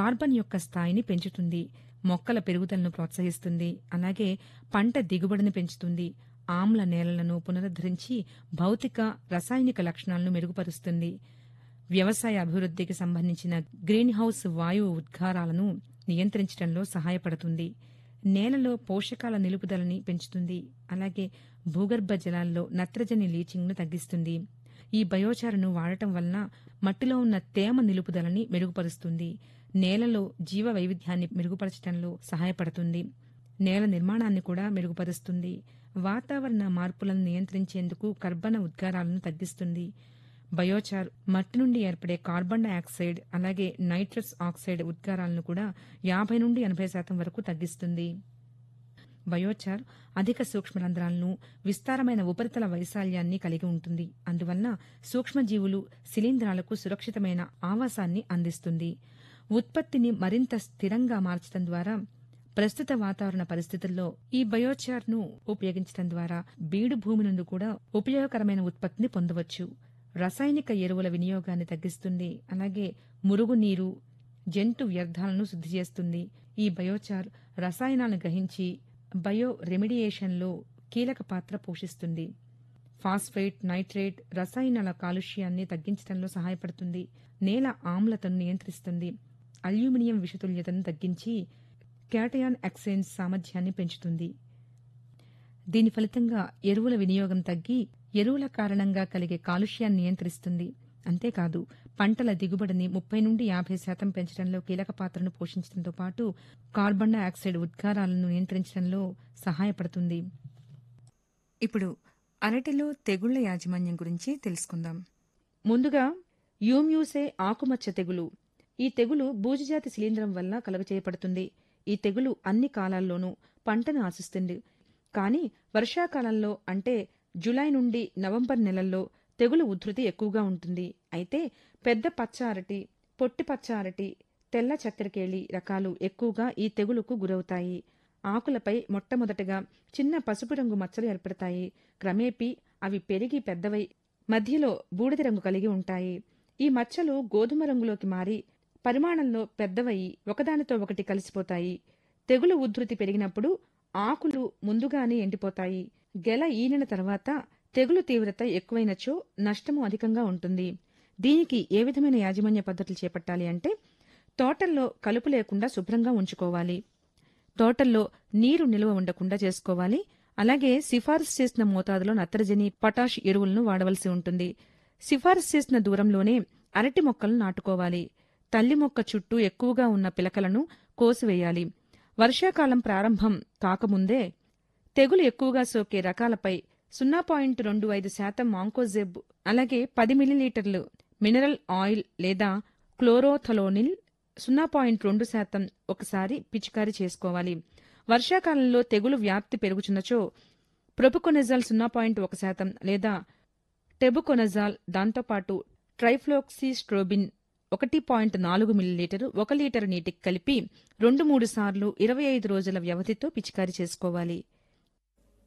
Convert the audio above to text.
carbon యొక్క స్థాయిని పెంచుతుంది మొక్కల పెరుగుదలను ప్రోత్సహిస్తుంది అలాగే పంట దిగుబడిని పెంచుతుంది ఆమ్ల నేలలను పునరుద్ధరించి భౌతిక రసాయనిక లక్షణాలను మెరుగుపరుస్తుంది వ్యవసాయ అభివృద్ధికి సంబంధించిన గ్రీన్ హౌస్ వాయువు ఉద్గారాలను నియంత్రించడంలో సహాయపడుతుంది నేలలో పోషకాల నిలుపుదలని పెంచుతుంది అలాగే భూగర్భ జలాల్లో నత్రజని లీచింగ్ను తగ్గిస్తుంది ఈ బయోచారును వాడటం వలన మట్టిలో ఉన్న తేమ నిలుపుదలని మెరుగుపరుస్తుంది నేలలో జీవ వైవిధ్యాన్ని మెరుగుపరచడంలో సహాయపడుతుంది నేల నిర్మాణాన్ని కూడా మెరుగుపరుస్తుంది వాతావరణ మార్పులను నియంత్రించేందుకు కర్బన ఉద్గారాలను తగ్గిస్తుంది బయోచార్ మట్టి నుండి ఏర్పడే కార్బన్ డయాక్సైడ్ అలాగే నైట్రస్ ఆక్సైడ్ ఉద్గారాలను కూడా యాభై నుండి ఎనభై శాతం వరకు తగ్గిస్తుంది బయోచార్ అధిక సూక్ష్మరంధ్రాలను విస్తారమైన ఉపరితల వైశాల్యాన్ని కలిగి ఉంటుంది అందువలన సూక్ష్మజీవులు శిలీంధ్రాలకు సురక్షితమైన ఆవాసాన్ని అందిస్తుంది ఉత్పత్తిని మరింత స్థిరంగా మార్చడం ద్వారా ప్రస్తుత వాతావరణ పరిస్థితుల్లో ఈ బయోచార్ను ఉపయోగించడం ద్వారా బీడు భూమి నుండి కూడా ఉపయోగకరమైన ఉత్పత్తిని పొందవచ్చు రసాయనిక ఎరువుల వినియోగాన్ని తగ్గిస్తుంది అలాగే మురుగునీరు జంతు వ్యర్థాలను శుద్ధి చేస్తుంది ఈ బయోచార్ రసాయనాలను గ్రహించి బయో రెమిడియేషన్లో కీలక పాత్ర పోషిస్తుంది ఫాస్ఫేట్ నైట్రేట్ రసాయనాల కాలుష్యాన్ని తగ్గించడంలో సహాయపడుతుంది నేల ఆమ్లతను నియంత్రిస్తుంది అల్యూమినియం విషతుల్యతను తగ్గించి క్యాటయాన్ ఎక్సేంజ్ సామర్థ్యాన్ని పెంచుతుంది దీని ఫలితంగా ఎరువుల వినియోగం తగ్గి ఎరువుల కారణంగా కలిగే కాలుష్యాన్ని నియంత్రిస్తుంది అంతేకాదు పంటల దిగుబడిని ముప్పై నుండి యాభై శాతం పెంచడంలో కీలక పాత్రను పోషించడంతో పాటు కార్బన్ డయాక్సైడ్ ఉద్గారాలను నియంత్రించడంలో సహాయపడుతుంది ఇప్పుడు అరటిలో తెగుళ్ల యాజమాన్యం గురించి తెలుసుకుందాం ముందుగా యూమ్యూసే ఆకుమచ్చ తెగులు ఈ తెగులు బూజుజాతి శిలీంధ్రం వల్ల కలుగచేయబడుతుంది ఈ తెగులు అన్ని కాలాల్లోనూ పంటను ఆశిస్తుంది కానీ వర్షాకాలంలో అంటే జులై నుండి నవంబర్ నెలల్లో తెగులు ఉధృతి ఎక్కువగా ఉంటుంది అయితే పెద్ద పచ్చ అరటి పొట్టి పచ్చ అరటి తెల్ల చక్కెరకేళి రకాలు ఎక్కువగా ఈ తెగులుకు గురవుతాయి ఆకులపై మొట్టమొదటగా చిన్న పసుపు రంగు మచ్చలు ఏర్పడతాయి క్రమేపీ అవి పెరిగి పెద్దవై మధ్యలో బూడిద రంగు కలిగి ఉంటాయి ఈ మచ్చలు గోధుమ రంగులోకి మారి పరిమాణంలో పెద్దవయి ఒకదానితో ఒకటి కలిసిపోతాయి తెగులు ఉధృతి పెరిగినప్పుడు ఆకులు ముందుగానే ఎండిపోతాయి గెల ఈనిన తర్వాత తెగులు తీవ్రత ఎక్కువైనచో నష్టము అధికంగా ఉంటుంది దీనికి ఏ విధమైన యాజమాన్య పద్ధతులు చేపట్టాలి అంటే తోటల్లో కలుపు లేకుండా శుభ్రంగా ఉంచుకోవాలి తోటల్లో నీరు నిల్వ ఉండకుండా చేసుకోవాలి అలాగే సిఫారసు చేసిన మోతాదులో నత్రజని పొటాష్ ఎరువులను వాడవలసి ఉంటుంది సిఫారసు చేసిన దూరంలోనే అరటి మొక్కలను నాటుకోవాలి తల్లి మొక్క చుట్టూ ఎక్కువగా ఉన్న పిలకలను కోసివేయాలి వర్షాకాలం ప్రారంభం కాకముందే తెగులు ఎక్కువగా సోకే రకాలపై సున్నా పాయింట్ రెండు ఐదు శాతం మాంకోజెబ్ అలాగే పది మిల్లీలీటర్లు మినరల్ ఆయిల్ లేదా క్లోరోథలోనిల్ సున్నా పాయింట్ రెండు శాతం ఒకసారి పిచికారీ చేసుకోవాలి వర్షాకాలంలో తెగులు వ్యాప్తి పెరుగుచున్నచో ప్రొపుకొనెజాల్ సున్నా పాయింట్ ఒక శాతం లేదా టెబుకొనజాల్ దాంతోపాటు ట్రైఫ్లోక్సిస్ట్రోబిన్ ఒకటి పాయింట్ నాలుగు మిల్లీలీటరు ఒక లీటరు నీటికి కలిపి రెండు మూడు సార్లు ఇరవై ఐదు రోజుల వ్యవధితో పిచికారీ చేసుకోవాలి